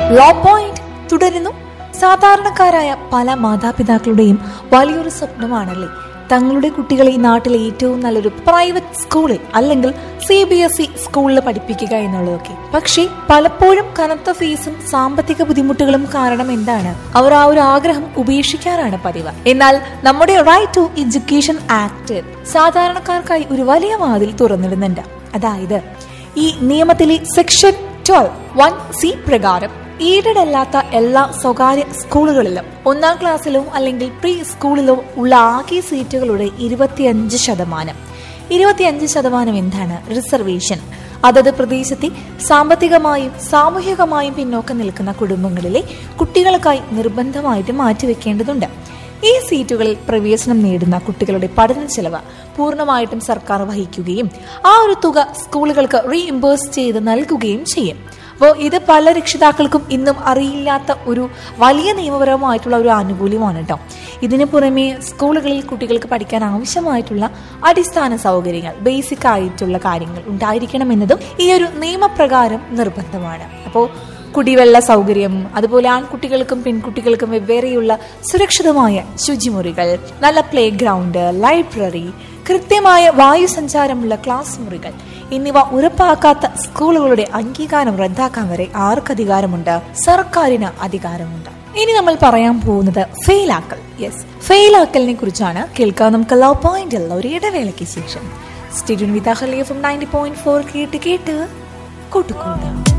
law point തുടരുന്നു സാധാരണക്കാരായ പല മാതാപിതാക്കളുടെയും വലിയൊരു സ്വപ്നമാണല്ലേ തങ്ങളുടെ കുട്ടികളെ ഈ നാട്ടിലെ ഏറ്റവും നല്ലൊരു പ്രൈവറ്റ് സ്കൂളിൽ അല്ലെങ്കിൽ സി ബി എസ് ഇ സ്കൂളിൽ പഠിപ്പിക്കുക എന്നുള്ളതൊക്കെ പക്ഷേ പലപ്പോഴും കനത്ത ഫീസും സാമ്പത്തിക ബുദ്ധിമുട്ടുകളും കാരണം എന്താണ് അവർ ആ ഒരു ആഗ്രഹം ഉപേക്ഷിക്കാറാണ് പതിവ് എന്നാൽ നമ്മുടെ റൈറ്റ് ടു എഡ്യൂക്കേഷൻ ആക്ട് സാധാരണക്കാർക്കായി ഒരു വലിയ വാതിൽ തുറന്നിടുന്നുണ്ട് അതായത് ഈ നിയമത്തിലെ സെക്ഷൻ ട്വൽവ് വൺ സി പ്രകാരം എയ്ഡഡ് അല്ലാത്ത എല്ലാ സ്വകാര്യ സ്കൂളുകളിലും ഒന്നാം ക്ലാസ്സിലോ അല്ലെങ്കിൽ പ്രീ സ്കൂളിലോ ഉള്ള ആകെ സീറ്റുകളുടെ ഇരുപത്തിയഞ്ച് ശതമാനം ഇരുപത്തിയഞ്ച് ശതമാനം എന്താണ് റിസർവേഷൻ അതത് പ്രദേശത്തെ സാമ്പത്തികമായും സാമൂഹികമായും പിന്നോക്കം നിൽക്കുന്ന കുടുംബങ്ങളിലെ കുട്ടികൾക്കായി നിർബന്ധമായിട്ട് മാറ്റിവെക്കേണ്ടതുണ്ട് ഈ സീറ്റുകളിൽ പ്രവേശനം നേടുന്ന കുട്ടികളുടെ പഠന ചെലവ് പൂർണ്ണമായിട്ടും സർക്കാർ വഹിക്കുകയും ആ ഒരു തുക സ്കൂളുകൾക്ക് റീഇംബേഴ്സ് ചെയ്ത് നൽകുകയും ചെയ്യും അപ്പോൾ ഇത് പല രക്ഷിതാക്കൾക്കും ഇന്നും അറിയില്ലാത്ത ഒരു വലിയ നിയമപരമായിട്ടുള്ള ഒരു ആനുകൂല്യമാണ് കേട്ടോ ഇതിനു പുറമെ സ്കൂളുകളിൽ കുട്ടികൾക്ക് പഠിക്കാൻ ആവശ്യമായിട്ടുള്ള അടിസ്ഥാന സൗകര്യങ്ങൾ ബേസിക് ആയിട്ടുള്ള കാര്യങ്ങൾ ഉണ്ടായിരിക്കണമെന്നതും ഈ ഒരു നിയമപ്രകാരം നിർബന്ധമാണ് അപ്പോൾ കുടിവെള്ള സൗകര്യം അതുപോലെ ആൺകുട്ടികൾക്കും പെൺകുട്ടികൾക്കും വെവ്വേറെയുള്ള സുരക്ഷിതമായ ശുചിമുറികൾ നല്ല പ്ലേ ഗ്രൗണ്ട് ലൈബ്രറി കൃത്യമായ വായു സഞ്ചാരമുള്ള ക്ലാസ് മുറികൾ എന്നിവ ഉറപ്പാക്കാത്ത സ്കൂളുകളുടെ അംഗീകാരം റദ്ദാക്കാൻ വരെ ആർക്ക് അധികാരമുണ്ട് സർക്കാരിന് അധികാരമുണ്ട് ഇനി നമ്മൾ പറയാൻ പോകുന്നത് ഫെയിലാക്കൽ യെസ് ഫെയിലാക്കലിനെ കുറിച്ചാണ് കേൾക്കാൻ നമുക്ക് ലവ് പോയിന്റിൽ ഒരു ഇടവേളയ്ക്ക് ശേഷം studio with ninety point four കേട്ട് കേട്ട് കൂട്ടുകൂടാം